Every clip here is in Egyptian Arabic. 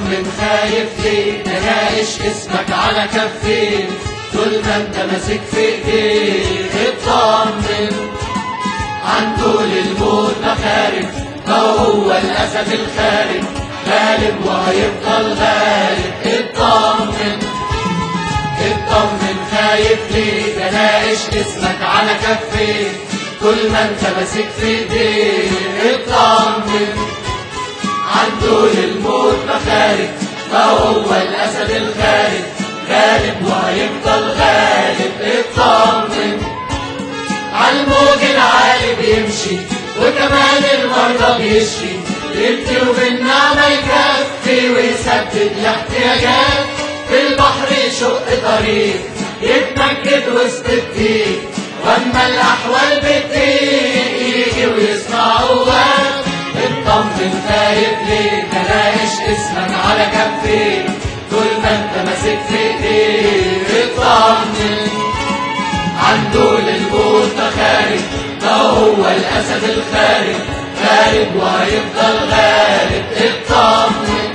اطمن خايف ليه نناقش اسمك على كفين طول ما انت ماسك في ايديك اطمن عن طول الموت مخارج ما هو الاسد الخارج غالب وهيفضل غالب اطمن اطمن خايف ليه تناقش اسمك على كفين طول ما انت ماسك في ايديك اطمن عن طول الموت مخارج ما هو الاسد الخارج غالب وهيفضل غالب اطمن عالموج العالي بيمشي وكمان المرضى بيشفي يبكي وبالنعمة يكفي ويسدد الاحتياجات في البحر يشق طريق يتمجد وسط الديك واما الاحوال بتضيق يجي ويصنع قوات اطمن خايف ليه تناقش اسمك على كفين طول ما انت ماسك في ايديك اطمن عن دول الموت مخارج ما هو الاسد الخارج غالب وهيفضل غالب اطمن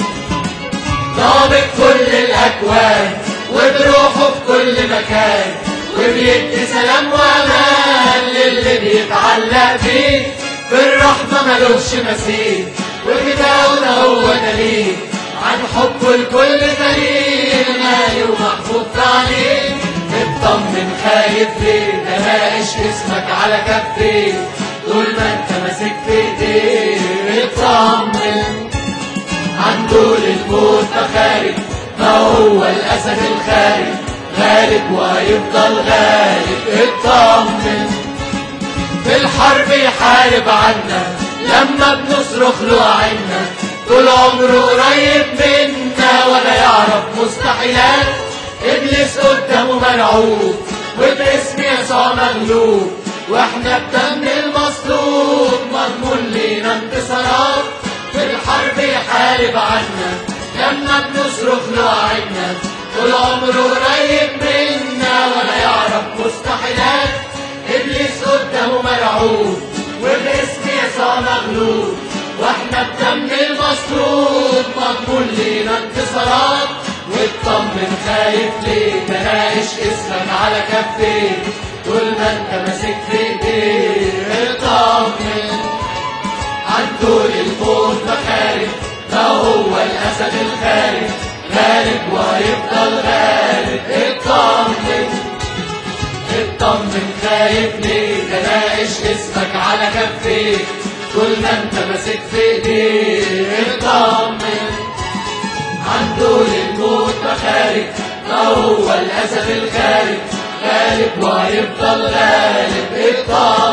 ضابط كل الاكوان وبروحه في كل مكان وبيدي سلام وامان للي بيتعلق بيه بالرحمه ملوش مثيل وكتابنا هو دليل عن حبه لكل فريق غالي ومحبوب عليه اطمن خايف ليه تناقش اسمك على كفين طول ما انت ماسك في ايديه اطمن عن طول الموت مخارج ما هو الاسد الخارج غالب وهيفضل غالب اطمن في الحرب يحارب عنا لما بنصرخ له عنا طول عمره قريب منا ولا يعرف مستحيلات ابليس قدامه مرعوب وباسم يسوع مغلوب واحنا بدم المصلوب مضمون لينا انتصارات في الحرب يحارب عنا لما بنصرخ له عنا طول عمره قريب منا ولا يعرف مستحيلات ابليس قدامه مرعوب وباسم يسوع مغلوب واحنا بدم المصلوب مضمون لينا انتصارات واطمن خايف ليه تناقش اسمك على كفين طول ما انت ماسك في ايديه اطمن عن طول الموت مخارج ما هو الاسد الخارج غالب وهيفضل غالب اطمن اطمن خايف ليه تناقش اسمك على كفين طول ما انت ماسك في ايديه اطمن عن طول الموت مخارج ما هو الاسد الخارج غالب وهيفضل غالب اطمن